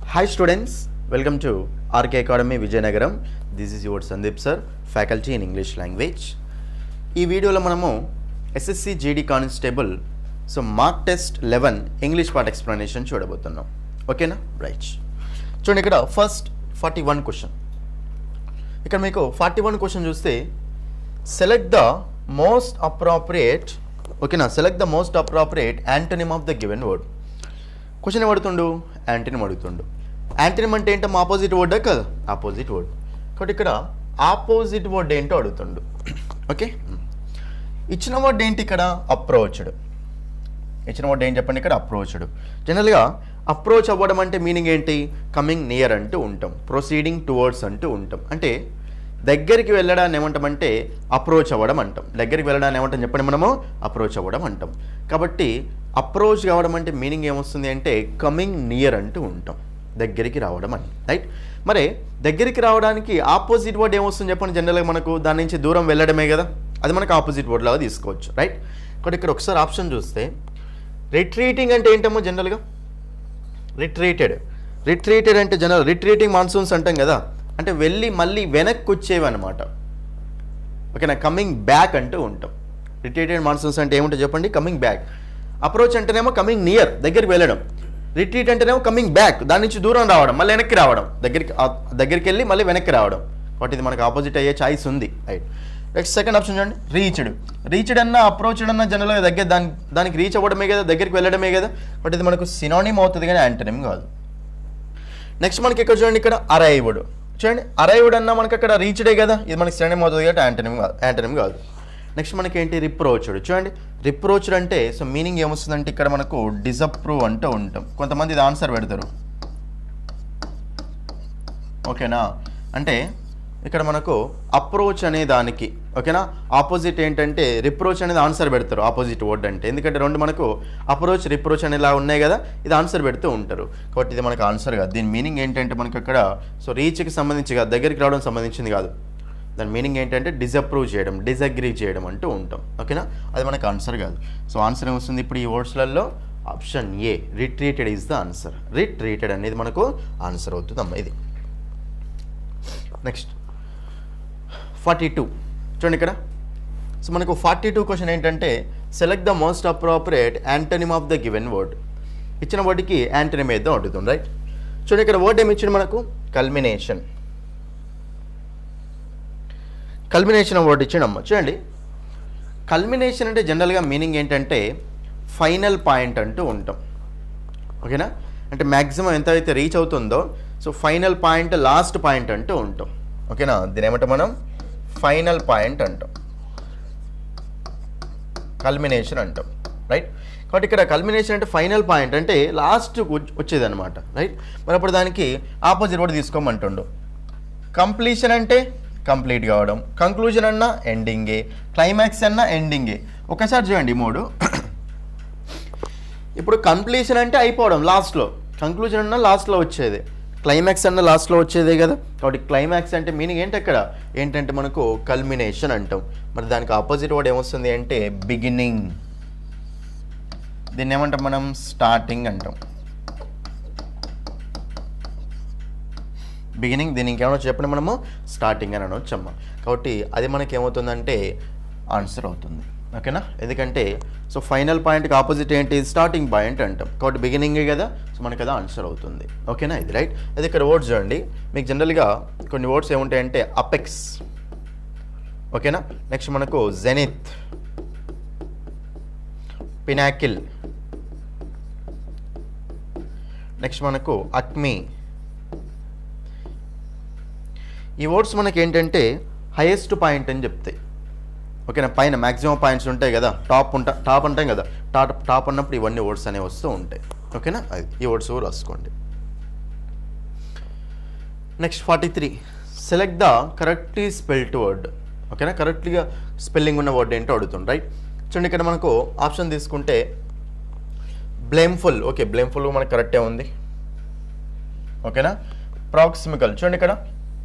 Hi students, welcome to RK Academy Vijayanagaram. This is your Sandeep sir, faculty in English language. ఈ వీడియోలో మనము SSC GD constable so mark test eleven English part explanation చూడబోతున్నాం ఓకేనా right చూడండి ఇక్కడ first forty one question ఇక్కడ మీకు forty one question చూస్తే సెలెక్ట్ ద మోస్ట్ అప్రాప్రియేట్ ఓకేనా select the most appropriate antonym of the given word question ఏం అడుగుతుండు యాంటనిమ్ అడుగుతుండు యాంటనిమ్ అంటే ఏంటో ఆపోజిట్ వర్డే కదా ఆపోజిట్ వర్డ్ కాబట్టి ఇక్కడ ఆపోజిట్ వర్డ్ ఏంటో అడుగుతుండు ఓకే ఇచ్చిన వర్డ్ ఏంటి ఇక్కడ అప్రోచ్డ్ ఇచ్చిన వర్డ్ ఏం చెప్పండి ఇక్కడ అప్రోచ్డ్ జనరల్గా అప్రోచ్ అవ్వడం అంటే మీనింగ్ ఏంటి కమింగ్ నియర్ అంటూ ఉంటాం ప్రొసీడింగ్ టువర్డ్స్ అంటూ ఉంటాం అంటే దగ్గరికి వెళ్ళడాన్ని ఏమంటామంటే అప్రోచ్ అవ్వడం అంటాం దగ్గరికి వెళ్ళడాన్ని ఏమంటాం చెప్పండి మనము అప్రోచ్ అవ్వడం అంటాం కాబట్టి అప్రోచ్ కావడం అంటే మీనింగ్ ఏమొస్తుంది అంటే కమింగ్ నియర్ అంటూ ఉంటాం దగ్గరికి రావడం అని రైట్ మరి దగ్గరికి రావడానికి ఆపోజిట్ వర్డ్ ఏమొస్తుంది చెప్పండి జనరల్గా మనకు దాని నుంచి దూరం వెళ్ళడమే కదా అది మనకు ఆపోజిట్ వర్డ్ లాగా తీసుకోవచ్చు రైట్ కాబట్టి ఇక్కడ ఒకసారి ఆప్షన్ చూస్తే రిట్రీటింగ్ అంటే ఏంటమ్మో జనరల్గా రిట్రీటెడ్ రిట్రీటెడ్ అంటే జనరల్ రిట్రీటింగ్ మాన్సూన్స్ అంటాం కదా అంటే వెళ్ళి మళ్ళీ వెనక్కి వచ్చేవి అనమాట ఓకేనా కమింగ్ బ్యాక్ అంటూ ఉంటాం రిట్రీటెడ్ మాన్సూన్స్ అంటే ఏముంటుంది చెప్పండి కమింగ్ బ్యాక్ అప్రోచ్ అంటేనేమో కమింగ్ నియర్ దగ్గరికి వెళ్ళడం రిట్రీట్ అంటేనేమో కమింగ్ బ్యాక్ దాని నుంచి దూరం రావడం మళ్ళీ వెనక్కి రావడం దగ్గరికి ఆ దగ్గరికి వెళ్ళి మళ్ళీ వెనక్కి రావడం కాబట్టి ఇది మనకు ఆపోజిట్ అయ్యే ఛాయిస్ ఉంది రైట్ నెక్స్ట్ సెకండ్ ఆప్షన్ చూడండి రీచ్డ్ రీచ్డ్ అన్న అప్రోచ్డ్ అన్న జనరల్గా దగ్గర దాని దానికి రీచ్ అవ్వడమే కదా దగ్గరికి వెళ్ళడమే కదా బట్ ఇది మనకు సినోనిమ్ అవుతుంది కానీ యాంటనిమ్ కాదు నెక్స్ట్ మనకి ఇక్కడ చూడండి ఇక్కడ అరైవ్డ్ చూడండి అరైవ్డ్ అన్న మనకి అక్కడ రీచ్డే కదా ఇది మనకి సినోనిమ్ అవుతుంది కాబట్టి యాంటనిమ్ కాదు యాంటనిమ్ కాదు నెక్స్ట్ మనకి ఏంటి రిప్రోచ్డ్ చూడండి రిప్రోచ్డ్ అంటే సో మీనింగ్ ఏమొస్తుందంటే ఇక్కడ మనకు డిసప్రూవ్ అంటూ ఉంటాం కొంతమంది ఇది ఆన్సర్ పెడతారు ఓకేనా అంటే ఇక్కడ మనకు అప్రోచ్ అనే దానికి ఓకేనా ఆపోజిట్ ఏంటంటే రిప్రోచ్ అనేది ఆన్సర్ పెడతారు ఆపోజిట్ వర్డ్ అంటే ఎందుకంటే రెండు మనకు అప్రోచ్ రిప్రోచ్ అనేలా ఉన్నాయి కదా ఇది ఆన్సర్ పెడుతూ ఉంటారు కాబట్టి ఇది మనకు ఆన్సర్ కాదు దీని మీనింగ్ ఏంటంటే మనకి అక్కడ సో రీచ్కి సంబంధించి కాదు దగ్గరికి రావడం సంబంధించింది కాదు దాని మీనింగ్ ఏంటంటే డిసప్రూవ్ చేయడం డిసగ్రీ చేయడం అంటూ ఉంటాం ఓకేనా అది మనకు ఆన్సర్ కాదు సో ఆన్సర్ ఏమొస్తుంది ఇప్పుడు ఈ వర్డ్స్లలో option A retreated is the answer retreated అనేది మనకు ఆన్సర్ అవుతుంది అమ్మ ఇది నెక్స్ట్ ఫార్టీ టూ చూడండి ఇక్కడ సో మనకు ఫార్టీ టూ క్వశ్చన్ ఏంటంటే select the most appropriate antonym of the given word ఇచ్చిన వర్డ్కి యాంటనిమ్ ఏదో అడుగుతుంది రైట్ చూడండి ఇక్కడ వర్డ్ ఏమి ఇచ్చింది మనకు కల్మినేషన్ కల్మినేషన్ వర్డ్ ఇచ్చిండమ్మ చూడండి కల్మినేషన్ అంటే జనరల్గా మీనింగ్ ఏంటంటే ఫైనల్ పాయింట్ అంటూ ఉంటాం ఓకేనా అంటే మ్యాక్సిమం ఎంత అయితే రీచ్ అవుతుందో so final point last point అంటూ ఉంటాం ఓకేనా దీని ఏమంటాం మనం ఫైనల్ పాయింట్ అంటాం కల్మినేషన్ అంటాం రైట్ కాబట్టి ఇక్కడ కల్మినేషన్ అంటే ఫైనల్ పాయింట్ అంటే లాస్ట్ వచ్చేది అనమాట రైట్ మరి అప్పుడు దానికి ఆపోజిట్ వర్డ్ తీసుకోమంటుండు కంప్లీషన్ అంటే కంప్లీట్ కావడం కంక్లూజన్ అన్న ఎండింగే క్లైమాక్స్ అన్న ఎండింగే ఒకసారి చూడండి ఈ మూడు ఇప్పుడు కంప్లీషన్ అంటే అయిపోవడం లాస్ట్లో కంక్లూజన్ అన్న లాస్ట్లో వచ్చేది క్లైమాక్స్ అన్న లాస్ట్లో వచ్చేదే కదా కాబట్టి క్లైమాక్స్ అంటే మీనింగ్ ఏంటి అక్కడ ఏంటంటే మనకు కల్మినేషన్ అంటాం మరి దానికి ఆపోజిట్ వర్డ్ ఏమొస్తుంది అంటే బిగినింగ్ దీన్ని ఏమంటాం మనం స్టార్టింగ్ అంటాం బిగినింగ్ దీన్ని ఇంకేమన్నా చెప్పండి మనము స్టార్టింగ్ అని అనొచ్చమ్మ కాబట్టి అది మనకి ఏమవుతుందంటే ఆన్సర్ అవుతుంది ఓకేనా ఎందుకంటే సో ఫైనల్ పాయింట్కి ఆపోజిట్ ఏంటి స్టార్టింగ్ పాయింట్ అంటాం కాబట్టి బిగినింగే కదా సో మనకి అది ఆన్సర్ అవుతుంది ఓకేనా ఇది రైట్ అది ఇక్కడ వర్డ్స్ చూడండి మీకు జనరల్గా కొన్ని వర్డ్స్ ఏముంటాయంటే అపెక్స్ ఓకేనా నెక్స్ట్ మనకు జెనిత్ పినాకిల్ నెక్స్ట్ మనకు అక్మీ ఈ వర్డ్స్ మనకి ఏంటంటే హైయెస్ట్ పాయింట్ అని చెప్తాయి ఓకేనా పైన మ్యాక్సిమం పాయింట్స్ ఉంటాయి కదా టాప్ ఉంటా టాప్ అంటాం కదా టాప్ టాప్ అన్నప్పుడు ఇవన్నీ వర్డ్స్ అనేవి వస్తూ ఉంటాయి ఓకేనా అది ఈ వర్డ్స్ కూడా రాసుకోండి next forty three select the correctly spelt word ఓకేనా కరెక్ట్లీగా స్పెల్లింగ్ ఉన్న వర్డ్ ఏంటో అడుగుతుంది రైట్ చూడండి ఇక్కడ మనకు ఆప్షన్ తీసుకుంటే బ్లేమ్ఫుల్ ఓకే బ్లేమ్ఫుల్ మనకు కరెక్టే ఉంది ఓకేనా ప్రాక్సిమికల్ చూడండి ఇక్కడ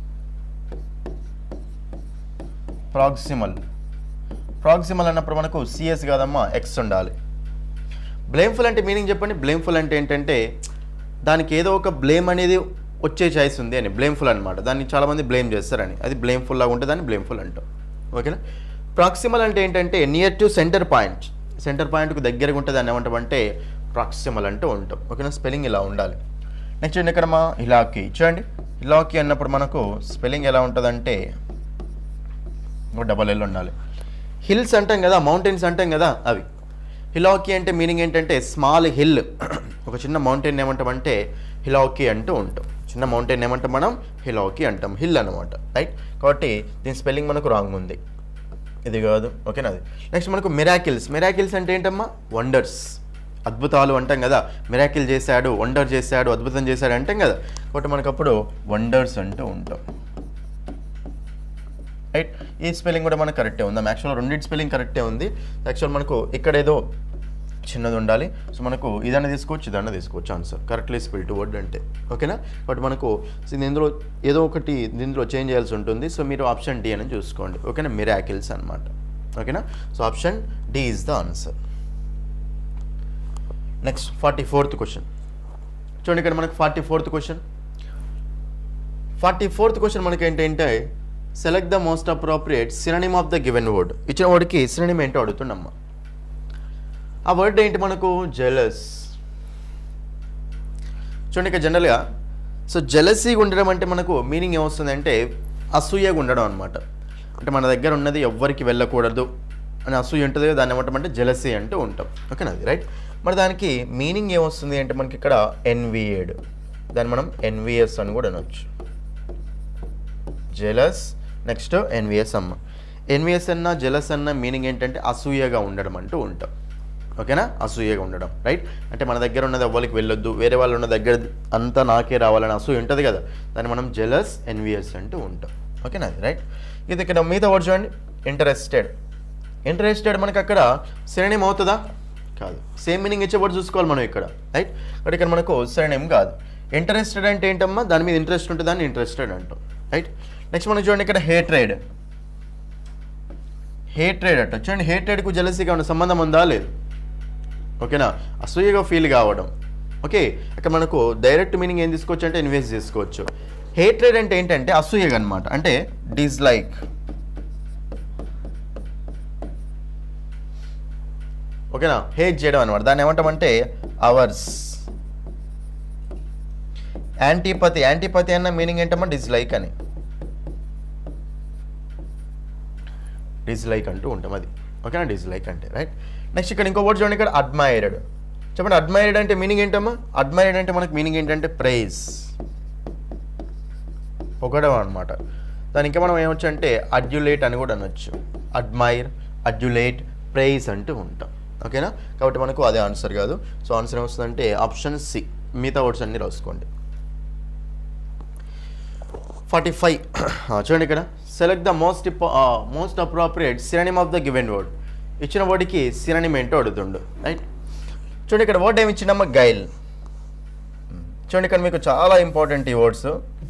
ప్రాక్సిమల్ ప్రాక్సిమల్ అన్నప్పుడు మనకు సిఎస్ కాదమ్మా ఎక్స్ ఉండాలి బ్లేమ్ఫుల్ అంటే మీనింగ్ చెప్పండి బ్లేమ్ఫుల్ అంటే ఏంటంటే దానికి ఏదో ఒక బ్లేమ్ అనేది వచ్చే ఛాయిస్ ఉంది అని బ్లేమ్ఫుల్ అనమాట దాన్ని చాలామంది బ్లేమ్ చేస్తారని అది బ్లేమ్ఫుల్ లాగా ఉంటే దాన్ని బ్లేమ్ఫుల్ అంటాం ఓకేనా ప్రాక్సిమల్ అంటే ఏంటంటే near to centre point centre పాయింట్కు దగ్గరగా ఉంటుంది దాన్ని ఏమంటామంటే ప్రాక్సిమల్ అంటూ ఉంటాం ఓకేనా స్పెల్లింగ్ ఇలా ఉండాలి నెక్స్ట్ చూడండి ఇక్కడ మా ఇలాకి చూడండి ఇలాకి అన్నప్పుడు మనకు స్పెల్లింగ్ ఎలా ఉంటుందంటే డబల్ ఎల్ ఉండాలి హిల్స్ అంటాం కదా మౌంటైన్స్ అంటాం కదా అవి హిలాకీ అంటే మీనింగ్ ఏంటంటే స్మాల్ హిల్ ఒక చిన్న మౌంటైన్ ఏమంటామంటే హిలాకీ అంటూ ఉంటాం చిన్న మౌంటైన్ ఏమంటాం మనం హిలాకీ అంటాం హిల్ అనమాట రైట్ కాబట్టి దీని స్పెల్లింగ్ మనకు రాంగ్ ఉంది ఇది కాదు ఓకేనా అది నెక్స్ట్ మనకు మిరాకిల్స్ మిరాకిల్స్ అంటే ఏంటమ్మా వండర్స్ అద్భుతాలు అంటాం కదా మిరాకిల్ చేశాడు వండర్ చేశాడు అద్భుతం చేశాడు అంటాం కదా కాబట్టి మనకు అప్పుడు వండర్స్ అంటూ ఉంటాం రైట్ ఈ స్పెల్లింగ్ కూడా మనకు కరెక్టే ఉంది యాక్చువల్ రెండింటి స్పెల్లింగ్ కరెక్టే ఉంది యాక్చువల్ మనకు ఇక్కడ ఏదో చిన్నది ఉండాలి సో మనకు ఇదన్నా తీసుకోవచ్చు ఇదన్నా తీసుకోవచ్చు ఆన్సర్ కరెక్ట్లీ స్పెల్డ్ వర్డ్ అంటే ఓకేనా బట్ మనకు సో ఇందులో ఏదో ఒకటి దీంట్లో చేంజ్ చేయాల్సి ఉంటుంది సో మీరు ఆప్షన్ డి అని చూసుకోండి ఓకేనా మిరాకిల్స్ అనమాట ఓకేనా so option D is the answer next forty fourth question చూడండి ఇక్కడ మనకు forty fourth question forty fourth question మనకి ఏంటంటే select the most appropriate synonym of the given word ఇచ్చిన వర్డ్కి సిననిమ్ ఏంటో అడుగుతుండమ్మా ఆ వర్డ్ ఏంటి మనకు జెలస్ చూడండి ఇక జనరల్గా సో జెలసీగా ఉండడం అంటే మనకు మీనింగ్ ఏమొస్తుంది అంటే అసూయగా ఉండడం అనమాట అంటే మన దగ్గర ఉన్నది ఎవ్వరికి వెళ్ళకూడదు అని అసూయ ఉంటుంది కదా, దాన్ని ఏమంటామంటే జెలసీ అంటూ ఉంటాం ఓకేనా అది రైట్ మరి దానికి మీనింగ్ ఏమొస్తుంది అంటే మనకి ఇక్కడ ఎన్విఏడ్ దాన్ని మనం ఎన్విఎస్ అని కూడా అనొచ్చు జెలస్ నెక్స్ట్ ఎన్విఎస్ అమ్మ ఎన్విఎస్ అన్న జెలస్ అన్న మీనింగ్ ఏంటంటే అసూయగా ఉండడం అంటూ ఉంటాం ఓకేనా అసూయగా ఉండడం రైట్ అంటే మన దగ్గర ఉన్నది ఎవ్వరికి వెళ్ళొద్దు వేరే వాళ్ళు ఉన్న దగ్గర అంతా నాకే రావాలని అసూయ ఉంటుంది కదా దాన్ని మనం జెలస్ ఎన్విఎస్ అంటూ ఉంటాం ఓకేనా అది రైట్ ఇది ఇక్కడ మిగతా వర్డ్ చూడండి ఇంట్రెస్టెడ్ ఇంట్రెస్టెడ్ మనకి అక్కడ సిరనేమ్ అవుతుందా కాదు సేమ్ మీనింగ్ ఇచ్చే వర్డ్ చూసుకోవాలి మనం ఇక్కడ రైట్ బట్ ఇక్కడ మనకు సిరనేమ్ కాదు ఇంట్రెస్టెడ్ అంటే ఏంటమ్మా దాని మీద ఇంట్రెస్ట్ ఉంటే దాన్ని ఇంట్రెస్టెడ్ అంటాం రైట్ నెక్స్ట్ మనం చూడండి ఇక్కడ హేట్రేడ్ హేట్రేడ్ అట్ట చూడండి హేట్రేడ్కు జలసీగా ఉన్న సంబంధం ఉందా లేదు ఓకేనా అసూయగా ఫీల్ కావడం ఓకే ఇక్కడ మనకు డైరెక్ట్ మీనింగ్ ఏం తీసుకోవచ్చు అంటే ఇన్వెస్ట్ చేసుకోవచ్చు హేట్రేడ్ అంటే ఏంటంటే అసూయగా అనమాట అంటే డిస్లైక్ ఓకేనా హేట్ చేయడం అనమాట దాన్ని ఏమంటామంటే అవర్స్ యాంటీపతి యాంటీపతి అన్న మీనింగ్ ఏంటమ్మా డిస్లైక్ అని డిస్లైక్ అంటూ ఉంటాం అది ఓకేనా డిస్లైక్ అంటే రైట్ నెక్స్ట్ ఇక్కడ ఇంకో వర్డ్ చూడండి ఇక్కడ అడ్మైర్డ్ చెప్పండి అడ్మైర్డ్ అంటే మీనింగ్ ఏంటమ్మా అడ్మైర్డ్ అంటే మనకు మీనింగ్ ఏంటంటే ప్రైజ్ పొగడం అనమాట దాని ఇంకా మనం ఏమొచ్చు అంటే అడ్యులేట్ అని కూడా అనొచ్చు అడ్మైర్ అడ్యులేట్ ప్రైజ్ అంటూ ఉంటాం ఓకేనా కాబట్టి మనకు అదే ఆన్సర్ కాదు సో ఆన్సర్ ఏమొస్తుందంటే ఆప్షన్ సి మిగతా వర్డ్స్ అన్ని రాసుకోండి ఫార్టీ ఫైవ్ చూడండి ఇక్కడ select the most most appropriate synonym of the given word ఇచ్చిన వర్డ్కి సిరనిమ్ ఏంటో అడుగుతుండు రైట్ చూడండి ఇక్కడ వర్డ్ ఏమి ఇచ్చిండమ్మా గైల్ చూడండి ఇక్కడ మీకు చాలా ఇంపార్టెంట్ ఈ వర్డ్స్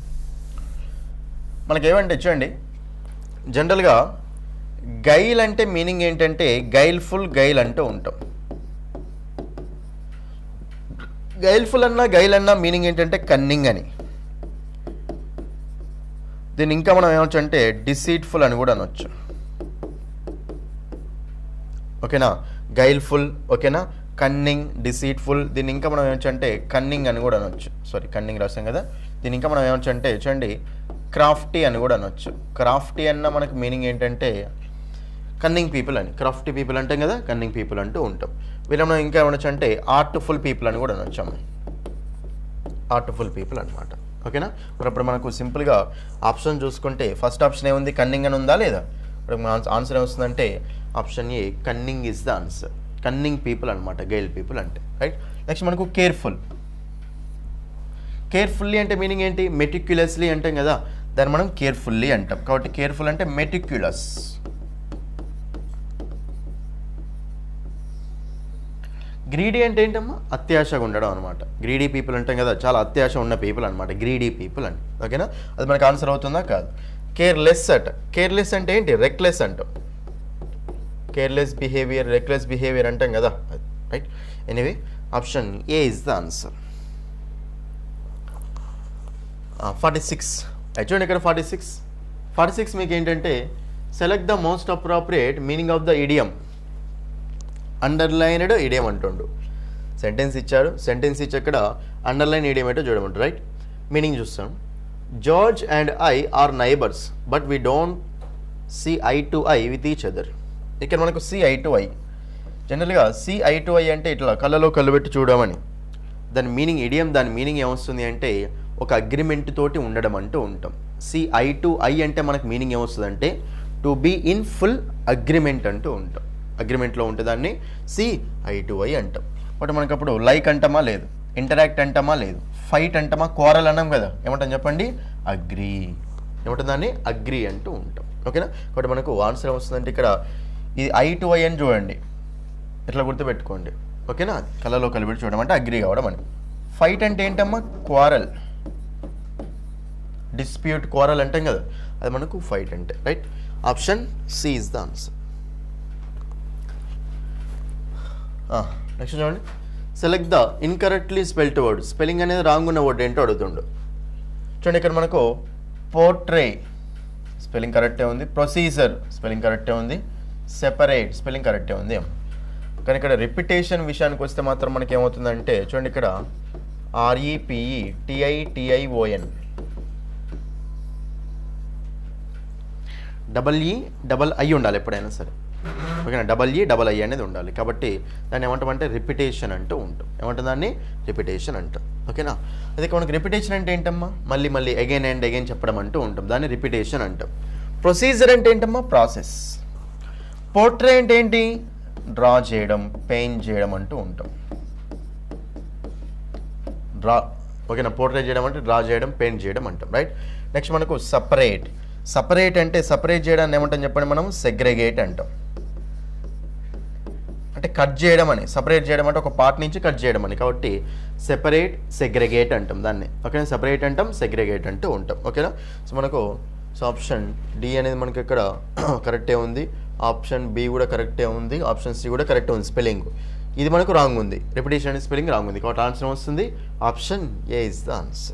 మనకి ఏమంటే చూడండి జనరల్గా గైల్ అంటే మీనింగ్ ఏంటంటే గైల్ఫుల్ గైల్ అంటూ ఉంటాం గైల్ఫుల్ అన్నా గైల్ అన్నా మీనింగ్ ఏంటంటే కన్నింగ్ అని దీన్ని ఇంకా మనం ఏమొచ్చు అంటే డిసీట్ఫుల్ అని కూడా అనొచ్చు ఓకేనా గైల్ఫుల్ ఓకేనా కన్నింగ్ డిసీట్ఫుల్ దీన్ని ఇంకా మనం ఏమొచ్చు అంటే కన్నింగ్ అని కూడా అనొచ్చు సారీ కన్నింగ్ రాసాం కదా దీన్ని ఇంకా మనం ఏమొచ్చు అంటే చూడండి క్రాఫ్టీ అని కూడా అనొచ్చు క్రాఫ్టీ అన్న మనకు మీనింగ్ ఏంటంటే కన్నింగ్ పీపుల్ అని క్రాఫ్టీ పీపుల్ అంటాం కదా కన్నింగ్ పీపుల్ అంటూ ఉంటాం వీళ్ళ మనం ఇంకా ఏమనొచ్చు అంటే ఆర్ట్ఫుల్ పీపుల్ అని కూడా అనొచ్చాము ఆర్ట్ఫుల్ పీపుల్ అనమాట ఓకేనా మరి అప్పుడు మనకు సింపుల్గా ఆప్షన్ చూసుకుంటే ఫస్ట్ ఆప్షన్ ఏముంది కన్నింగ్ అని ఉందా లేదా ఇప్పుడు మన ఆన్సర్ ఏమొస్తుందంటే option A cunning is the answer cunning people అనమాట గైల్ పీపుల్ అంటే రైట్ నెక్స్ట్ మనకు కేర్ఫుల్ కేర్ఫుల్లీ అంటే మీనింగ్ ఏంటి మెటిక్యులస్లీ అంటాం కదా దాన్ని మనం కేర్ఫుల్లీ అంటాం కాబట్టి కేర్ఫుల్ అంటే మెటిక్యులస్ గ్రీడీ అంటే ఏంటమ్మా అత్యాశగా ఉండడం అనమాట గ్రీడీ పీపుల్ అంటాం కదా చాలా అత్యాశ ఉన్న పీపుల్ అనమాట గ్రీడీ పీపుల్ అని ఓకేనా అది మనకు ఆన్సర్ అవుతుందా కాదు కేర్లెస్ అట కేర్లెస్ అంటే ఏంటి రెక్లెస్ అంటాం కేర్లెస్ బిహేవియర్ రెక్లెస్ బిహేవియర్ అంటాం కదా right anyway option A is the answer forty six చూడండి ఇక్కడ ఫార్టీ సిక్స్ ఫార్టీ సిక్స్ మీకు ఏంటంటే select the most appropriate meaning of the idiom underlined idiom అంటుండు సెంటెన్స్ ఇచ్చాడు సెంటెన్స్ ఇచ్చి అక్కడ అండర్లైన్ ఇడియం ఏంటో చూడమంటారు రైట్ మీనింగ్ చూస్తాం George and I are neighbours but we don't see eye to eye with each other ఇక్కడ మనకు see eye to eye జనరల్గా సి ఐ టు ఐ అంటే ఇట్లా కళ్ళలో కళ్ళు పెట్టి చూడమని దాని మీనింగ్ ఇడియం దాని మీనింగ్ ఏమొస్తుంది అంటే ఒక అగ్రిమెంట్ తోటి ఉండడం అంటూ ఉంటాం సి ఐ టు ఐ అంటే మనకు మీనింగ్ ఏమొస్తుంది అంటే to be in full agreement అంటూ ఉంటాం అగ్రిమెంట్లో ఉంటే దాన్ని సి ఐ టు ఐ అంటాం బట్ మనకు అప్పుడు లైక్ అంటామా లేదు ఇంటరాక్ట్ అంటామా లేదు ఫైట్ అంటామా కోరల్ అన్నాం కదా ఏమంటాం చెప్పండి అగ్రి ఏమంటాం దాన్ని అగ్రి అంటూ ఉంటాం ఓకేనా కాబట్టి మనకు ఆన్సర్ ఏమొస్తుందంటే ఇక్కడ ఇది ఐ టు ఐ అని చూడండి ఇట్లా గుర్తుపెట్టుకోండి ఓకేనా కళ్ళలో కలిపెట్టి చూడడం అంటే అగ్రి కావడం అని ఫైట్ అంటే ఏంటమ్మా క్వారల్ డిస్ప్యూట్ క్వారల్ అంటాం కదా అది మనకు ఫైట్ అంటే right option C is the answer next చూడండి select the incorrectly spelt word spelling అనేది రాంగ్ ఉన్న వర్డ్ ఏంటో అడుగుతుండు చూడండి ఇక్కడ మనకు పోర్ట్రే స్పెల్లింగ్ కరెక్టే ఉంది ప్రొసీజర్ స్పెల్లింగ్ కరెక్టే ఉంది సెపరేట్ స్పెల్లింగ్ కరెక్టే ఉంది కానీ ఇక్కడ రిపిటేషన్ విషయానికి వస్తే మాత్రం మనకి ఏమవుతుందంటే చూడండి ఇక్కడ R E P E T I T I O N double E double I ఉండాలి ఎప్పుడైనా సరే ఓకేనా డబల్ ఈ డబల్ ఐ అనేది ఉండాలి కాబట్టి దాన్ని ఏమంటామంటే రిపిటేషన్ అంటూ ఉంటాం ఏమంటాం దాన్ని రిపిటేషన్ అంటాం ఓకేనా అదే మనకి రిపిటేషన్ అంటే ఏంటమ్మా మళ్ళీ మళ్ళీ అగైన్ అండ్ అగైన్ చెప్పడం అంటూ ఉంటాం దాన్ని రిపిటేషన్ అంటాం ప్రొసీజర్ అంటే ఏంటమ్మా ప్రాసెస్ పోర్ట్రే అంటే ఏంటి డ్రా చేయడం పెయింట్ చేయడం అంటూ ఉంటాం డ్రా ఓకేనా పోర్ట్రేట్ చేయడం అంటే డ్రా చేయడం పెయింట్ చేయడం అంటాం రైట్ నెక్స్ట్ మనకు సపరేట్ సపరేట్ అంటే సపరేట్ చేయడాన్ని ఏమంటాం చెప్పండి మనం సెగ్రిగేట్ అంటాం అంటే కట్ చేయడం అని సపరేట్ చేయడం అంటే ఒక పార్ట్ నుంచి కట్ చేయడం అని కాబట్టి సెపరేట్ సెగ్రిగేట్ అంటాం దాన్ని ఓకేనా సెపరేట్ అంటాం సెగ్రిగేట్ అంటూ ఉంటాం ఓకేనా సో మనకు సో ఆప్షన్ డి అనేది మనకి ఇక్కడ కరెక్టే ఉంది ఆప్షన్ బి కూడా కరెక్టే ఉంది ఆప్షన్ సి కూడా కరెక్టే ఉంది స్పెల్లింగ్ ఇది మనకు రాంగ్ ఉంది రిపిటేషన్ అనే స్పెల్లింగ్ రాంగ్ ఉంది కాబట్టి ఆన్సర్ వస్తుంది option A is the answer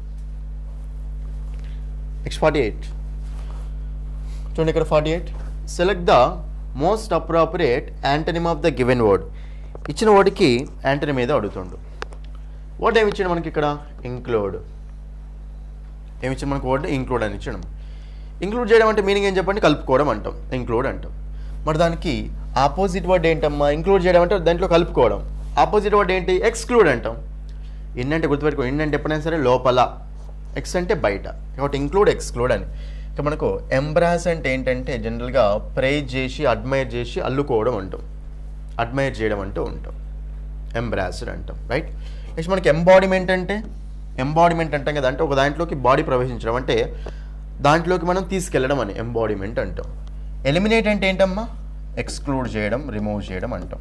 next forty eight చూడండి ఇక్కడ forty eight select the most appropriate antonym of the given word ఇచ్చిన వర్డ్కి యాంటనిమ్ మీద అడుగుతుండు వర్డ్ ఏమి ఇచ్చాడు మనకి ఇక్కడ ఇంక్లూడ్ ఏమి ఇచ్చాడు మనకు వర్డ్ ఇంక్లూడ్ అని ఇచ్చాడు ఇంక్లూడ్ చేయడం అంటే మీనింగ్ ఏం చెప్పండి కలుపుకోవడం అంటాం ఇంక్లూడ్ అంటాం మరి దానికి ఆపోజిట్ వర్డ్ ఏంటమ్మా ఇంక్లూడ్ చేయడం అంటే దాంట్లో కలుపుకోవడం ఆపోజిట్ వర్డ్ ఏంటి ఎక్స్క్లూడ్ అంటాం ఇన్ అంటే గుర్తుపెట్టుకో ఇన్ అంటే ఎప్పుడైనా సరే లోపల ఎక్స్ అంటే బయట కాబట్టి ఇంక్లూడ్ ఎక్స్క్లూడ్ అని ఇక మనకు ఎంబ్రాస్ అంటే ఏంటంటే జనరల్గా ప్రైజ్ చేసి అడ్మైర్ చేసి అల్లుకోవడం అంటాం అడ్మైర్ చేయడం అంటూ ఉంటాం ఎంబ్రాస్డ్ అంటాం రైట్ నెక్స్ట్ మనకి ఎంబాడిమెంట్ అంటే ఎంబాడిమెంట్ అంటాం కదా అంటే ఒక దాంట్లోకి బాడీ ప్రవేశించడం అంటే దాంట్లోకి మనం తీసుకెళ్ళడం అని ఎంబాడిమెంట్ అంటాం ఎలిమినేట్ అంటే ఏంటమ్మా ఎక్స్క్లూడ్ చేయడం రిమూవ్ చేయడం అంటాం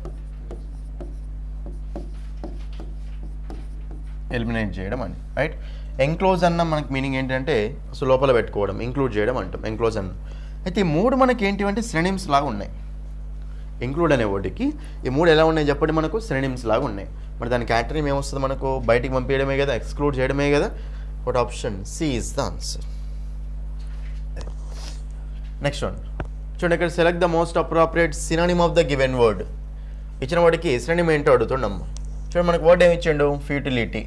ఎలిమినేట్ చేయడం అని రైట్ ఎంక్లోజ్ అన్న మనకి మీనింగ్ ఏంటంటే అసలు లోపల పెట్టుకోవడం ఇంక్లూడ్ చేయడం అంటాం ఎంక్లోజ్ అన్న అయితే ఈ మూడు మనకి ఏంటివంటే శ్రేణిమ్స్ లాగా ఉన్నాయి ఇంక్లూడ్ అనే వర్డ్కి ఈ మూడు ఎలా ఉన్నాయి చెప్పండి మనకు శ్రేణిమ్స్ లాగా ఉన్నాయి మరి దానికి యాక్టరీమ్ ఏమొస్తుంది మనకు బయటికి పంపించడమే కదా ఎక్స్క్లూడ్ చేయడమే కదా ఒకటి option C is the answer next one చూడండి ఇక్కడ select the most appropriate synonym of the given word ఇచ్చిన వాడికి సినానిమ్ ఏంటో అడుగుతుండమ్మ చూడండి మనకు వర్డ్ ఏమి ఇచ్చిండు ఫ్యూటిలిటీ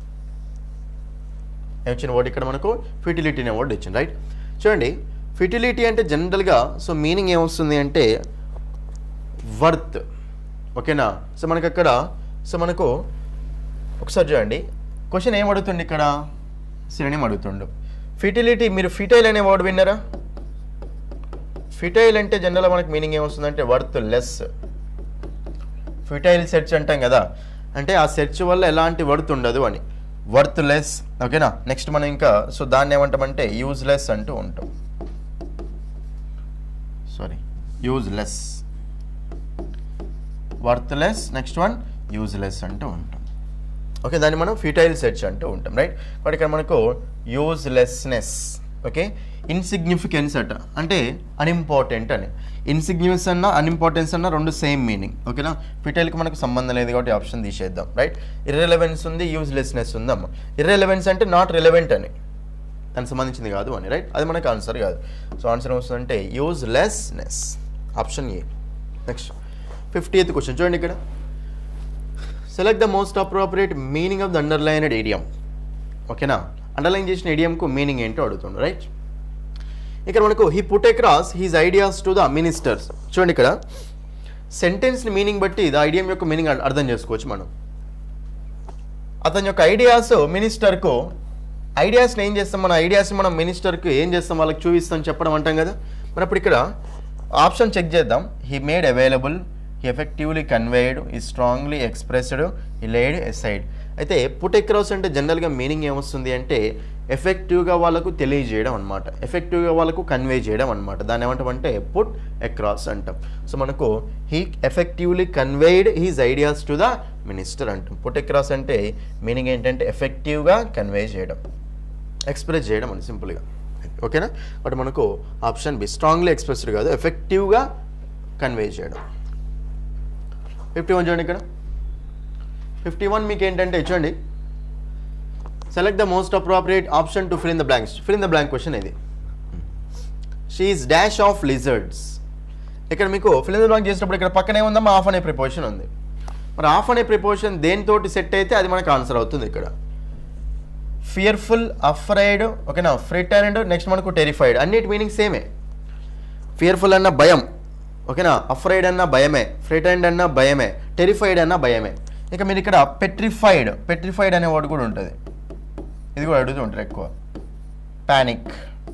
ఏమిచ్చిన వర్డ్ ఇక్కడ మనకు ఫ్యూటిలిటీ అనే వర్డ్ ఇచ్చింది రైట్ చూడండి ఫ్యూటిలిటీ అంటే జనరల్గా సో మీనింగ్ ఏమొస్తుంది అంటే వర్త్ ఓకేనా సో మనకి అక్కడ సో మనకు ఒకసారి చూడండి క్వశ్చన్ ఏం అడుగుతుండు ఇక్కడ సినిమా అడుగుతుండు ఫిటిలిటీ మీరు ఫిటైల్ అనే వర్డ్ విన్నారా ఫిటైల్ అంటే జనరల్గా మనకి మీనింగ్ ఏమొస్తుందంటే వర్త్ లెస్ ఫిటైల్ సెర్చ్ అంటాం కదా అంటే ఆ సెర్చ్ వల్ల ఎలాంటి వర్త్ ఉండదు అని వర్త్ లెస్ ఓకేనా నెక్స్ట్ మనం ఇంకా సో దాన్ని ఏమంటామంటే యూజ్లెస్ అంటూ ఉంటాం sorry useless worthless next one useless అంటూ ఉంటాం ఓకే దాన్ని మనం ఫిటైల్ సెర్చ్ అంటూ ఉంటాం రైట్ బట్ ఇక్కడ మనకు యూజ్లెస్నెస్ ఓకే ఇన్సిగ్నిఫికెన్స్ అట అంటే అన్ఇంపార్టెంట్ అని ఇన్సిగ్నిఫికెన్స్ అన్న అన్ఇంపార్టెన్స్ అన్న రెండు సేమ్ మీనింగ్ ఓకేనా ఫిటైల్కి మనకు సంబంధం లేదు కాబట్టి ఆప్షన్ తీసేద్దాం రైట్ ఇర్రెలవెన్స్ ఉంది యూజ్లెస్నెస్ ఉందమ్మ ఇర్రెలవెన్స్ అంటే నాట్ రిలవెంట్ అని దానికి సంబంధించింది కాదు అని రైట్ అది మనకు ఆన్సర్ కాదు సో ఆన్సర్ ఏమొస్తుందంటే uselessness option A next fifty eighth question చూడండి ఇక్కడ select the most appropriate meaning of the underlined idiom ఓకేనా అండర్లైన్ చేసిన ఏడియంకు మీనింగ్ ఏంటో అడుగుతుండు రైట్ ఇక్కడ మనకు he put across his ideas to the ministers చూడండి ఇక్కడ సెంటెన్స్ని మీనింగ్ బట్టి ద ఐడియం యొక్క మీనింగ్ అర్థం చేసుకోవచ్చు మనం అతని యొక్క ఐడియాస్ మినిస్టర్కు ఐడియాస్ని ఏం చేస్తాం మన ఐడియాస్ని మనం మినిస్టర్కి ఏం చేస్తాం వాళ్ళకి చూపిస్తాం చెప్పడం అంటాం కదా మరి అప్పుడు ఇక్కడ ఆప్షన్ చెక్ చేద్దాం he made available he effectively conveyed he strongly expressed he laid aside అయితే పుట్ ఎక్రాస్ అంటే జనరల్గా మీనింగ్ ఏమొస్తుంది అంటే ఎఫెక్టివ్గా వాళ్ళకు తెలియజేయడం అనమాట ఎఫెక్టివ్గా వాళ్ళకు కన్వే చేయడం అనమాట దాన్ని ఏమంటామంటే పుట్ అక్రాస్ అంటాం సో మనకు he effectively conveyed his ideas to the minister అంటాం పుట్ అక్రాస్ అంటే మీనింగ్ ఏంటంటే ఎఫెక్టివ్గా కన్వే చేయడం ఎక్స్ప్రెస్ చేయడం అని సింపుల్గా ఓకేనా బట్ మనకు ఆప్షన్ బి స్ట్రాంగ్లీ ఎక్స్ప్రెస్డ్ కాదు ఎఫెక్టివ్గా కన్వే చేయడం ఫిఫ్టీ వన్ చూడండి ఇక్కడ ఫిఫ్టీ వన్ మీకు ఏంటంటే చూడండి select the most appropriate option to fill in the blanks fill in the blank question ఇది షీఈస్ డాష్ ఆఫ్ లిజర్డ్స్ ఇక్కడ మీకు ఫిల్ ఇన్ ద బ్లాంక్ చేసినప్పుడు ఇక్కడ పక్కనే ఉందమ్మా ఆఫ్ అనే ప్రిపోజిషన్ ఉంది మరి ఆఫ్ అనే ప్రిపోజిషన్ దేనితోటి సెట్ అయితే అది మనకు ఆన్సర్ అవుతుంది ఇక్కడ ఫియర్ఫుల్ అఫ్రైడ్ ఓకేనా ఫ్రిటర్డ్ నెక్స్ట్ మనకు టెరిఫైడ్ అన్నిటి మీనింగ్ సేమే ఫియర్ఫుల్ అన్న భయం ఓకేనా అఫ్రైడ్ అన్న భయమే ఫ్రిటర్డ్ అన్న భయమే టెరిఫైడ్ అన్న భయమే ఇక మీరు ఇక్కడ పెట్రిఫైడ్ పెట్రిఫైడ్ అనే వర్డ్ కూడా ఉంటుంది ఇది కూడా అడుగుతూ ఉంటారు ఎక్కువ ప్యానిక్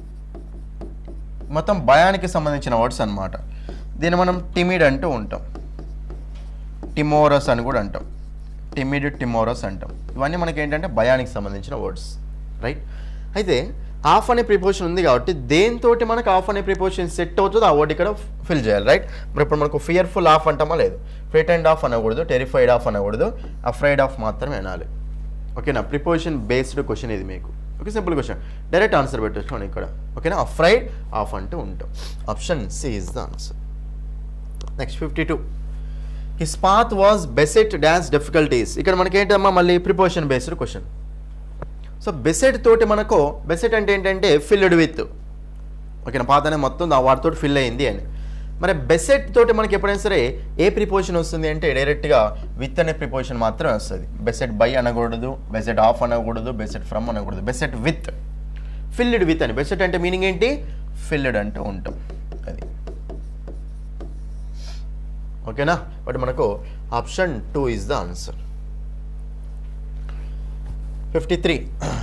మొత్తం భయానికి సంబంధించిన వర్డ్స్ అన్నమాట దీన్ని మనం టిమిడ్ అంటూ ఉంటాం టిమోరస్ అని కూడా అంటాం టిమిడ్ టిమోరస్ అంటాం ఇవన్నీ మనకి ఏంటంటే భయానికి సంబంధించిన వర్డ్స్ రైట్ అయితే ఆఫ్ అనే ప్రిపోజిషన్ ఉంది కాబట్టి దేనితోటి మనకు ఆఫ్ అనే ప్రిపోజిషన్ సెట్ అవుతుందో ఆ వర్డ్ ఇక్కడ ఫిల్ చేయాలి రైట్ మరి ఇప్పుడు మనకు ఫియర్ఫుల్ ఆఫ్ అంటామా లేదు ఫ్రిట్ అండ్ ఆఫ్ అనకూడదు టెరిఫైడ్ ఆఫ్ అనకూడదు అఫ్రైడ్ ఆఫ్ మాత్రమే అనాలి ఓకేనా ప్రిపోజిషన్ బేస్డ్ క్వశ్చన్ ఇది మీకు okay simple question direct answer పెట్టేసుకోండి ఇక్కడ ఓకేనా అఫ్రైడ్ ఆఫ్ అంటూ ఉంటాం option C is the answer next fifty two his path was beset dance difficulties ఇక్కడ మనకి ఏంటమ్మా మళ్ళీ preposition based question so beset తోటి మనకు బెసెట్ అంటే ఏంటంటే ఫిల్డ్ విత్ ఓకేనా పాత అనే మొత్తం దా- వాటితో ఫిల్ అయింది అని మరి బెసెట్ తోటి మనకి ఎప్పుడైనా సరే ఏ ప్రిపోజిషన్ వస్తుంది అంటే డైరెక్ట్గా విత్ అనే ప్రిపోజిషన్ మాత్రమే వస్తుంది బెసెట్ బై అనకూడదు బెసెట్ ఆఫ్ అనకూడదు బెసెట్ ఫ్రమ్ అనకూడదు బెసెట్ విత్ ఫిల్డ్ విత్ అని బెసెట్ అంటే మీనింగ్ ఏంటి ఫిల్డ్ అంటే ఉంటాం అది ఓకేనా బట్ మనకు option two is the answer fifty three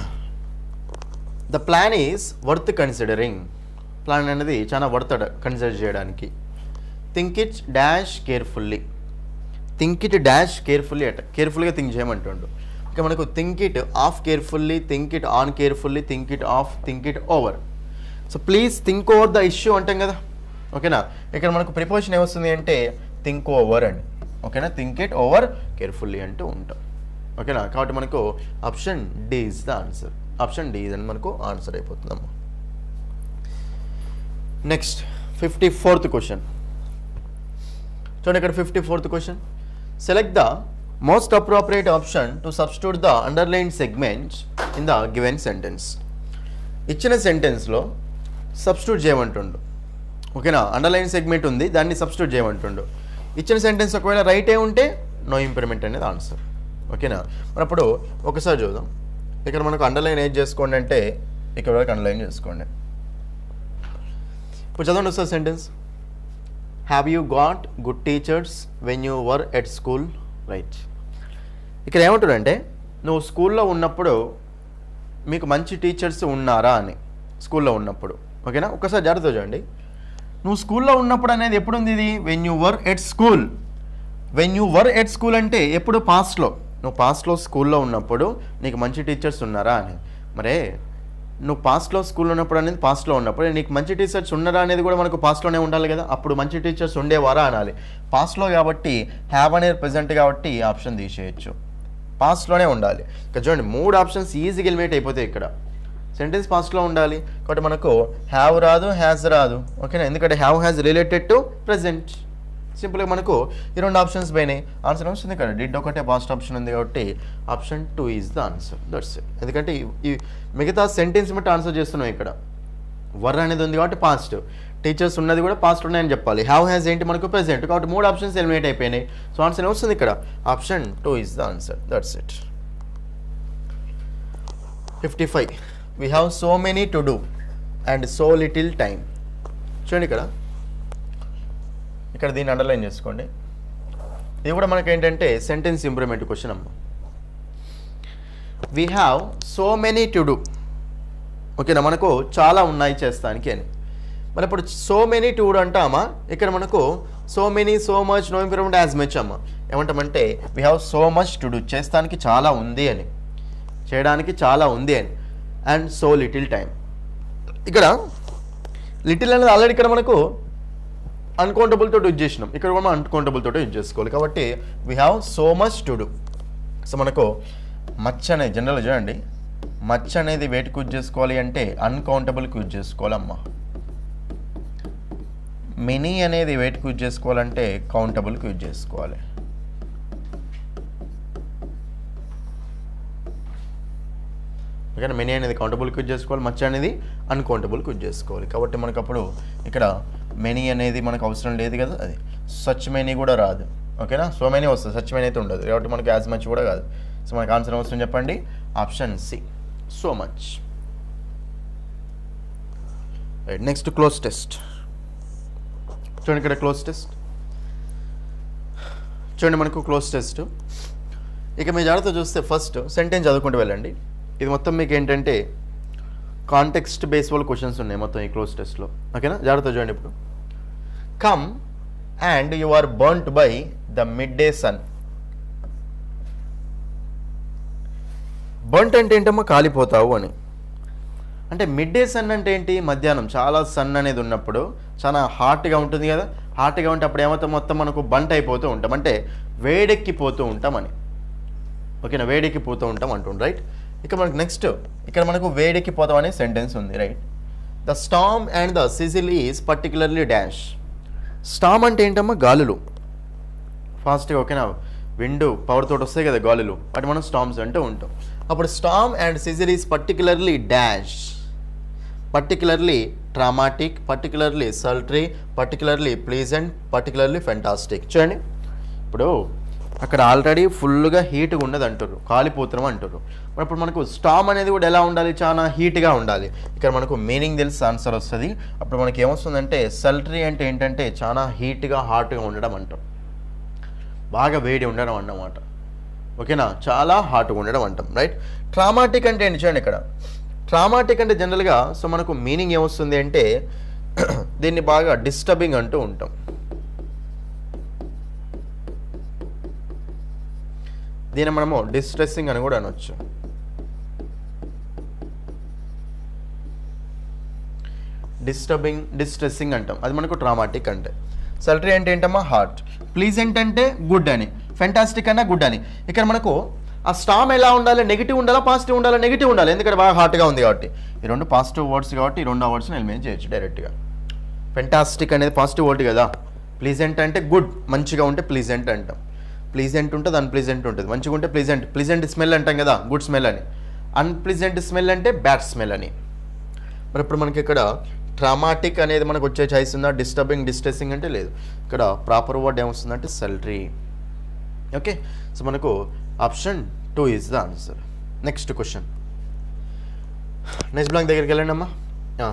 the plan is worth considering plan అనేది చాలా వర్త్ కన్సిడర్ చేయడానికి think it dash carefully think it dash carefully అట కేర్ఫుల్గా థింక్ చేయమంటుండు ఇంకా మనకు think it of carefully think it on carefully think it of think it over so please think over the issue అంటాం కదా ఓకేనా ఇక్కడ మనకు ప్రిపోజిషన్ ఏమొస్తుంది అంటే థింక్ ఓవర్ అని ఓకేనా థింక్ ఇట్ ఓవర్ కేర్ఫుల్లీ అంటూ ఉంటాం ఓకేనా కాబట్టి మనకు option D is the answer option D అని మనకు ఆన్సర్ అయిపోతుందమ్మా నెక్స్ట్ ఫిఫ్టీ ఫోర్త్ క్వశ్చన్ చూడండి ఇక్కడ fifty fourth question select the most appropriate option to substitute the underline segments in the given sentence ఇచ్చిన సెంటెన్స్లో సబ్స్టిట్యూట్ చేయమంటుండు ఓకేనా అండర్లైన్ సెగ్మెంట్ ఉంది దాన్ని సబ్స్టిట్యూట్ చేయమంటుండు ఇచ్చిన సెంటెన్స్ ఒకవేళ రైటే ఉంటే నో ఇంప్రూవ్మెంట్ అనేది ఆన్సర్ ఓకేనా మరి అప్పుడు ఒకసారి చూద్దాం ఇక్కడ మనకు అండర్లైన్ ఏది చేసుకోండి అంటే ఇక్కడ వరకు అండర్లైన్ చేసుకోండి ఇప్పుడు చదవండి వస్తుంది sentence have you got good teachers when you were at school right ఇక్కడ ఏమంటాడంటే నువ్వు స్కూల్లో ఉన్నప్పుడు మీకు మంచి టీచర్స్ ఉన్నారా అని స్కూల్లో ఉన్నప్పుడు ఓకేనా ఒకసారి జాగ్రత్త చూడండి నువ్వు స్కూల్లో ఉన్నప్పుడు అనేది ఎప్పుడు ఉంది ఇది when you were at school when you were at school అంటే ఎప్పుడు పాస్ట్లో నువ్వు పాస్ట్లో స్కూల్లో ఉన్నప్పుడు నీకు మంచి టీచర్స్ ఉన్నారా అని మరే నువ్వు పాస్ట్లో స్కూల్లో ఉన్నప్పుడు అనేది పాస్ట్లో ఉన్నప్పుడు నీకు మంచి టీచర్స్ ఉన్నారా అనేది కూడా మనకు పాస్ట్లోనే ఉండాలి కదా అప్పుడు మంచి టీచర్స్ ఉండేవారా అనాలి పాస్ట్లో కాబట్టి హ్యావ్ అనేది ప్రజెంట్ కాబట్టి ఈ ఆప్షన్ తీసేయచ్చు పాస్ట్లోనే ఉండాలి ఇక్కడ చూడండి మూడు ఆప్షన్స్ ఈజీగా ఎలిమినేట్ అయిపోతాయి ఇక్కడ సెంటెన్స్ పాస్ట్లో ఉండాలి కాబట్టి మనకు హ్యావ్ రాదు హ్యాజ్ రాదు ఓకేనా ఎందుకంటే have has related to present సింపుల్గా మనకు ఈ రెండు ఆప్షన్స్ పోయినాయి ఆన్సర్ వస్తుంది ఇక్కడ డిడ్ ఒకటే పాస్ట్ ఆప్షన్ ఉంది కాబట్టి option two is the answer that's it ఎందుకంటే ఈ- ఈ మిగతా సెంటెన్స్ బట్టి ఆన్సర్ చేస్తున్నాం ఇక్కడ వర్ అనేది ఉంది కాబట్టి పాస్ట్ టీచర్స్ ఉన్నది కూడా పాస్ట్ ఉన్నాయని చెప్పాలి హ్యావ్ హ్యాస్ ఏంటి మనకు ప్రెసెంట్ కాబట్టి మూడు ఆప్షన్స్ ఎలిమినేట్ అయిపోయినాయి సో ఆన్సర్ వస్తుంది ఇక్కడ option two is the answer that's it fifty five we have so many to do and so little time చూడండి ఇక్కడ ఇక్కడ దీన్ని అండర్లైన్ చేసుకోండి ఇది కూడా మనకి ఏంటంటే సెంటెన్స్ ఇంప్రూవ్మెంట్ క్వశ్చన్ అమ్మ we have so many to do ఓకేనా మనకు చాలా ఉన్నాయి చేస్తానికి అని మరి ఇప్పుడు సో మెనీ టు డూ అంటామా ఇక్కడ మనకు so many so much no improvement as much అమ్మ ఏమంటామంటే we have so much to do చేస్తానికి చాలా ఉంది అని చేయడానికి చాలా ఉంది అని అండ్ సో లిటిల్ టైం ఇక్కడ లిటిల్ అనేది ఆల్రెడీ ఇక్కడ మనకు అన్కౌంటబుల్ తోటి యూజ్ చేసినాం ఇక్కడ కూడా మనం అన్కౌంటబుల్ తోటి యూజ్ చేసుకోవాలి కాబట్టి we have so much to do so మనకు మచ్ అనేది జనరల్ చూడండి మచ్ అనేది వేటికి యూజ్ చేసుకోవాలి అంటే అన్కౌంటబుల్కి యూజ్ చేసుకోవాలమ్మా మినీ అనేది వేటికి యూజ్ చేసుకోవాలంటే కౌంటబుల్కి యూజ్ చేసుకోవాలి ఓకేనా మెనీ అనేది కౌంటబుల్కి యూజ్ చేసుకోవాలి మచ్ అనేది అన్కౌంటబుల్కి యూజ్ చేసుకోవాలి కాబట్టి మనకు అప్పుడు ఇక్కడ మెనీ అనేది మనకు అవసరం లేదు కదా అది సచ్ మెనీ కూడా రాదు ఓకేనా సో మెనీ వస్తుంది సచ్ మెనీ అయితే ఉండదు కాబట్టి మనకి యాజ్ మచ్ కూడా కాదు సో మనకు ఆన్సర్ అవసరం చెప్పండి option C so much next cloze test చూడండి ఇక్కడ క్లోజ్ టెస్ట్ చూడండి మనకు క్లోజ్ టెస్ట్ ఇక మీ జాగ్రత్త చూస్తే ఫస్ట్ సెంటెన్స్ చదువుకుంటూ వెళ్ళండి ఇది మొత్తం మీకు ఏంటంటే కాంటెక్స్ట్ బేస్బుల్ క్వశ్చన్స్ ఉన్నాయి మొత్తం ఈ క్లోజ్ టెస్ట్లో ఓకేనా జాగ్రత్త చూడండి ఇప్పుడు come and you are burnt by the midday sun burnt అంటే ఏంటమ్మా కాలిపోతావు అని అంటే మిడ్ డే సన్ అంటే ఏంటి మధ్యాహ్నం చాలా సన్ అనేది ఉన్నప్పుడు చాలా హాట్గా ఉంటుంది కదా హాట్గా ఉంటే అప్పుడు ఏమవుతాం మొత్తం మనకు బంట్ అయిపోతూ ఉంటాం అంటే వేడెక్కిపోతూ ఉంటామని ఓకేనా వేడెక్కిపోతూ ఉంటాం అంటుండు రైట్ ఇక మనకు నెక్స్ట్ ఇక్కడ మనకు వేడెక్కిపోతాం అనే సెంటెన్స్ ఉంది right the storm and the sizzle is particularly dash storm అంటే ఏంటమ్మా గాలులు ఫాస్ట్గా ఓకేనా విండ్ పవర్ తోటి వస్తాయి కదా గాలులు వాటి మనం స్టామ్స్ అంటూ ఉంటాం అప్పుడు storm and sizzle is particularly dash particularly traumatic particularly sultry particularly pleasant particularly fantastic చూడండి ఇప్పుడు అక్కడ ఆల్రెడీ ఫుల్గా హీట్గా ఉన్నది అంటారు కాలిపోతున్నాం అంటారు మరి ఇప్పుడు మనకు స్టామ్ అనేది కూడా ఎలా ఉండాలి చాలా హీట్గా ఉండాలి ఇక్కడ మనకు మీనింగ్ తెలిసి ఆన్సర్ వస్తుంది అప్పుడు మనకి ఏమొస్తుందంటే సల్ట్రీ అంటే ఏంటంటే చాలా హీట్గా హాట్గా ఉండడం అంటాం బాగా వేడి ఉండడం అన్నమాట ఓకేనా చాలా హాట్గా ఉండడం అంటాం రైట్ ట్రామాటిక్ అంటే ఏంటి చూడండి ఇక్కడ ట్రామాటిక్ అంటే జనరల్గా సో మనకు మీనింగ్ ఏమొస్తుంది అంటే దీన్ని బాగా డిస్టర్బింగ్ అంటూ ఉంటాం దీన్ని మనము డిస్ట్రెస్సింగ్ అని కూడా అనొచ్చు డిస్టర్బింగ్ డిస్ట్రెస్సింగ్ అంటాం అది మనకు ట్రామాటిక్ అంటే సల్టరీ అంటే ఏంటమ్మా హార్ట్ ప్లీజెంట్ అంటే గుడ్ అని ఫెంటాస్టిక్ అన్న గుడ్ అని ఇక్కడ మనకు ఆ స్టామ్ ఎలా ఉండాలి నెగిటివ్ ఉండాలా పాజిటివ్ ఉండాలా నెగిటివ్ ఉండాలి ఎందుకంటే బాగా హాట్గా ఉంది కాబట్టి ఈ రెండు పాజిటివ్ వర్డ్స్ కాబట్టి ఈ రెండు వర్డ్స్ని ఎలిమినేట్ చేయొచ్చు డైరెక్ట్గా ఫెంటాస్టిక్ అనేది పాజిటివ్ వర్డ్ కదా ప్లీజెంట్ అంటే గుడ్ మంచిగా ఉంటే ప్లీజెంట్ అంటాం ప్లీజెంట్ ఉంటుంది అన్ప్లీజెంట్ ఉంటుంది మంచిగా ఉంటే ప్లీజెంట్ ప్లీజెంట్ స్మెల్ అంటాం కదా గుడ్ స్మెల్ అని అన్ప్లీజెంట్ స్మెల్ అంటే బ్యాడ్ స్మెల్ అని మరి ఇప్పుడు మనకి ఇక్కడ ట్రామాటిక్ అనేది మనకు వచ్చే చాయిస్ ఉందా డిస్టర్బింగ్ డిస్ట్రెసింగ్ అంటే లేదు ఇక్కడ ప్రాపర్ వర్డ్ ఏమొస్తుందంటే సల్టరీ ఓకే సో మనకు option two is the answer next question next blank దగ్గరికి వెళ్ళండి అమ్మా ఆ.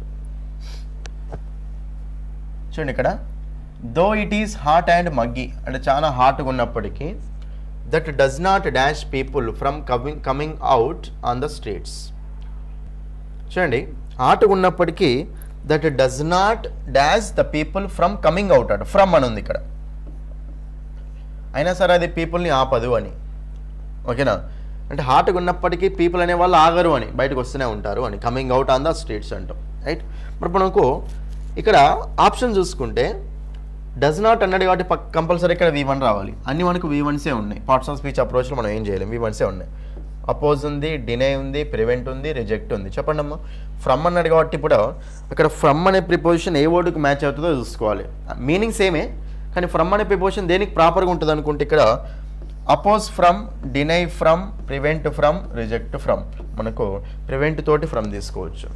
చూడండి ఇక్కడ though it is hot and muggy అంటే చాలా హాట్గా ఉన్నప్పటికీ that does not dash people from coming coming out on the streets చూడండి హాట్గా ఉన్నప్పటికీ that does not dash the people from coming out అట ఫ్రమ్ అని ఉంది ఇక్కడ అయినా సరే అది పీపుల్ని ఆపదు అని ఓకేనా అంటే హాట్గా ఉన్నప్పటికీ పీపుల్ అనే వాళ్ళు ఆగరు అని బయటకు వస్తూనే ఉంటారు అని coming out on the streets అంటాం రైట్ మరి ఇప్పుడు మనకు ఇక్కడ ఆప్షన్ చూసుకుంటే డస్ నాట్ అన్నాడు కాబట్టి పక్ కంపల్సరీ ఇక్కడ వి వన్ రావాలి అన్ని మనకు వి వన్సే ఉన్నాయి పార్ట్స్ ఆఫ్ స్పీచ్ అప్రోచ్లో మనం ఏం చేయలేం వి వన్సే ఉన్నాయి అపోజ్ ఉంది డినే ఉంది ప్రివెంట్ ఉంది రిజెక్ట్ ఉంది చెప్పండి అమ్మా ఫ్రమ్ అన్నాడు కాబట్టి ఇప్పుడు అక్కడ ఫ్రమ్ అనే ప్రిపోజిషన్ ఏ వర్డ్కి మ్యాచ్ అవుతుందో చూసుకోవాలి మీనింగ్ సేమే కానీ ఫ్రమ్ అనే ప్రిపోజిషన్ దేనికి ప్రాపర్గా ఉంటుంది అనుకుంటే ఇక్కడ oppose from deny from prevent from reject from మనకు ప్రివెంట్ తోటి ఫ్రమ్ తీసుకోవచ్చు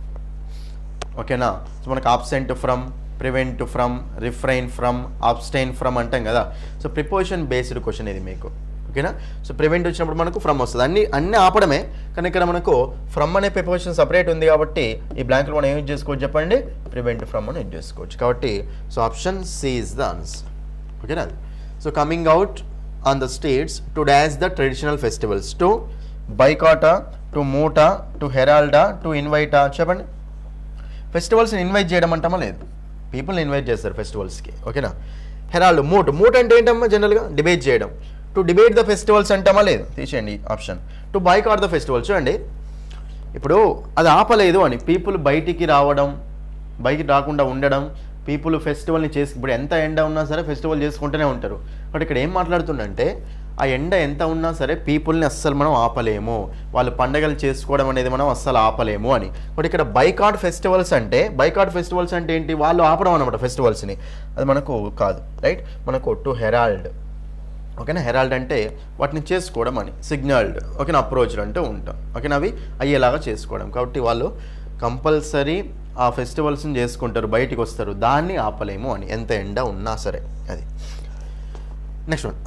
ఓకేనా సో మనకు absent from prevent from refrain from abstain from అంటాం కదా సో ప్రిపోజిషన్ బేస్డ్ క్వశ్చన్ ఇది మీకు ఓకేనా సో ప్రివెంట్ వచ్చినప్పుడు మనకు ఫ్రమ్ వస్తుంది అన్ని అన్ని ఆపడమే కానీ ఇక్కడ మనకు ఫ్రమ్ అనే ప్రిపోజిషన్ సపరేట్ ఉంది కాబట్టి ఈ బ్లాంక్లో మనం ఏం యూజ్ చేసుకోవచ్చు చెప్పండి ప్రివెంట్ ఫ్రమ్ అని యూజ్ చేసుకోవచ్చు కాబట్టి so option C is the answer ఓకేనా so coming out on the states to dash the traditional festivals to బైకాటా టు మూటా టు హెరాల్డా టు ఇన్వైటా చెప్పండి ఫెస్టివల్స్ని ఇన్వైట్ చేయడం అంటామా లేదు పీపుల్ని ఇన్వైట్ చేస్తారు ఫెస్టివల్స్కి ఓకేనా హెరాల్డ్ మూట్ మూట్ అంటే ఏంటమ్మా జనరల్గా డిబేట్ చేయడం టు డిబేట్ ద ఫెస్టివల్స్ అంటామా లేదు తీసేయండి option two boycott the festivals చూడండి ఇప్పుడు అది ఆపలేదు అని పీపుల్ బయటికి రావడం బయటికి రాకుండా ఉండడం పీపుల్ ఫెస్టివల్ని చేసి ఇప్పుడు ఎంత ఎండ ఉన్నా సరే ఫెస్టివల్ చేసుకుంటూనే ఉంటారు బట్ ఇక్కడ ఏం మాట్లాడుతుండంటే ఆ ఎండ ఎంత ఉన్నా సరే పీపుల్ని అస్సలు మనం ఆపలేము వాళ్ళు పండగలు చేసుకోవడం అనేది మనం అస్సలు ఆపలేము అని బట్ ఇక్కడ బైకాట్ ఫెస్టివల్స్ అంటే బైకాట్ ఫెస్టివల్స్ అంటే ఏంటి వాళ్ళు ఆపడం అనమాట ఫెస్టివల్స్ని అది మనకు కాదు రైట్ మనకు టు హెరాల్డ్ ఓకేనా హెరాల్డ్ అంటే వాటిని చేసుకోవడం అని సిగ్నల్డ్ ఓకేనా అప్రోచ్డ్ అంటూ ఉంటాం ఓకేనా అవి అయ్యేలాగా చేసుకోవడం కాబట్టి వాళ్ళు కంపల్సరీ ఆ ఫెస్టివల్స్ని చేసుకుంటారు బయటికి వస్తారు దాన్ని ఆపలేము అని ఎంత ఎండ ఉన్నా సరే అది నెక్స్ట్ వన్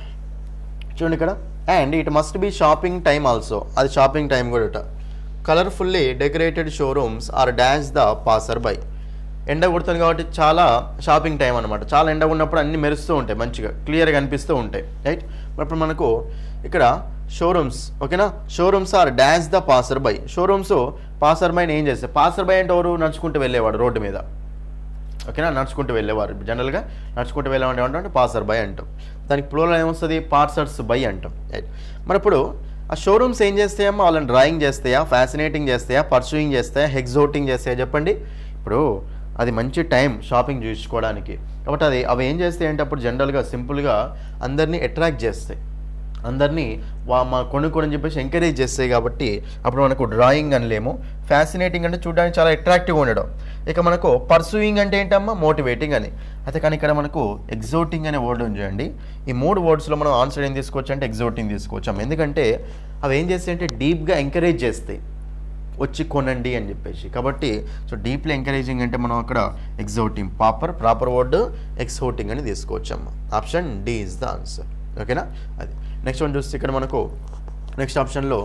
చూడండి ఇక్కడ and it must be shopping time also అది షాపింగ్ టైం కూడా colourfully decorated showrooms are dash the passer by ఎండ కొడుతుంది కాబట్టి చాలా షాపింగ్ టైం అనమాట చాలా ఎండ ఉన్నప్పుడు అన్ని మెరుస్తూ ఉంటాయి మంచిగా క్లియర్గా అనిపిస్తూ ఉంటాయి రైట్ ఇప్పుడు మనకు ఇక్కడ షోరూమ్స్ ఓకేనా showrooms are dash the passer by showrooms passer బైని ఏం చేస్తాయి పాసర్ బై అంటే ఎవరు నడుచుకుంటూ వెళ్ళేవాడు రోడ్డు మీద ఓకేనా నడుచుకుంటూ వెళ్ళేవారు జనరల్గా నడుచుకుంటూ వెళ్ళేవాడు ఏమంటాం పాసర్ బై అంటాం దానికి ప్లూరల్ ఏమొస్తుంది పార్సర్స్ బై అంటాం రైట్ మరి ఇప్పుడు ఆ షోరూమ్స్ ఏం చేస్తాయమ్మా వాళ్ళని డ్రాయింగ్ చేస్తాయా ఫ్యాసినేటింగ్ చేస్తాయా పర్సూయింగ్ చేస్తాయా హెగ్జోటింగ్ చేస్తాయా చెప్పండి ఇప్పుడు అది మంచి టైం షాపింగ్ చూసుకోవడానికి కాబట్టి అది అవి ఏం చేస్తాయి అంటే అప్పుడు జనరల్గా సింపుల్గా అందరినీ అట్రాక్ట్ చేస్తాయి అందరినీ వా మా కొనుక్కోని చెప్పేసి ఎంకరేజ్ చేస్తాయి కాబట్టి అప్పుడు మనకు డ్రాయింగ్ అనలేము ఫ్యాసినేటింగ్ అంటే చూడడానికి చాలా అట్రాక్టివ్గా ఉండడం ఇక మనకు పర్సూయింగ్ అంటే ఏంటమ్మా మోటివేటింగ్ అని అయితే కానీ ఇక్కడ మనకు ఎగ్జోటింగ్ అనే వర్డ్ ఉంచండి ఈ మూడు వర్డ్స్లో మనం ఆన్సర్ ఏం తీసుకోవచ్చు అంటే ఎగ్జోటింగ్ తీసుకోవచ్చాం ఎందుకంటే అవి ఏం చేస్తాయి అంటే డీప్గా ఎంకరేజ్ చేస్తాయి వచ్చి కొనండి అని చెప్పేసి కాబట్టి సో డీప్లీ ఎంకరేజింగ్ అంటే మనం అక్కడ exhorting proper proper word exhorting అని తీసుకోవచ్చమ్మా option D is the answer ఓకేనా అది నెక్స్ట్ వన్ చూస్తే ఇక్కడ మనకు నెక్స్ట్ ఆప్షన్లో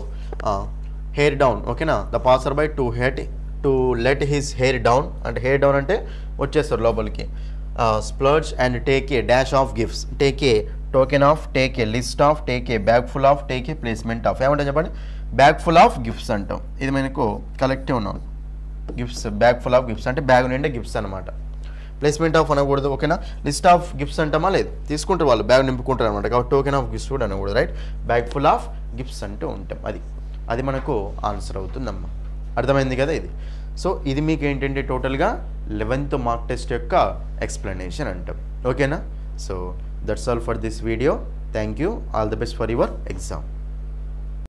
హెయిర్ డౌన్ ఓకేనా ద పాసర్ బై టు హెట్ to let his hair down అంటే హెయిర్ డౌన్ అంటే వచ్చేస్తారు లోపలికి splurge and take a dash of gifts take a token of take a list of take a bag full of take a placement of ఏమంటే చెప్పండి bag full of gifts అంటాం ఇది మనకు collective ఉన్నాం gifts bag full of gifts అంటే bag నిండే gifts అనమాట placement of అనకూడదు ఓకేనా లిస్ట్ ఆఫ్ గిఫ్ట్స్ అంటామా లేదు తీసుకుంటారు వాళ్ళు బ్యాగ్ నింపుకుంటారు అనమాట కాబట్టి టోకెన్ ఆఫ్ గిఫ్ట్స్ కూడా అనకూడదు right bag full of gifts అంటూ ఉంటాం అది అది మనకు ఆన్సర్ అవుతుందమ్మా అర్థమైంది కదా ఇది సో ఇది మీకు ఏంటంటే టోటల్గా లెవెన్త్ మార్క్ టెస్ట్ యొక్క ఎక్స్ప్లెనేషన్ అంటాం ఓకేనా so that's all for this video thank you all the best for your exam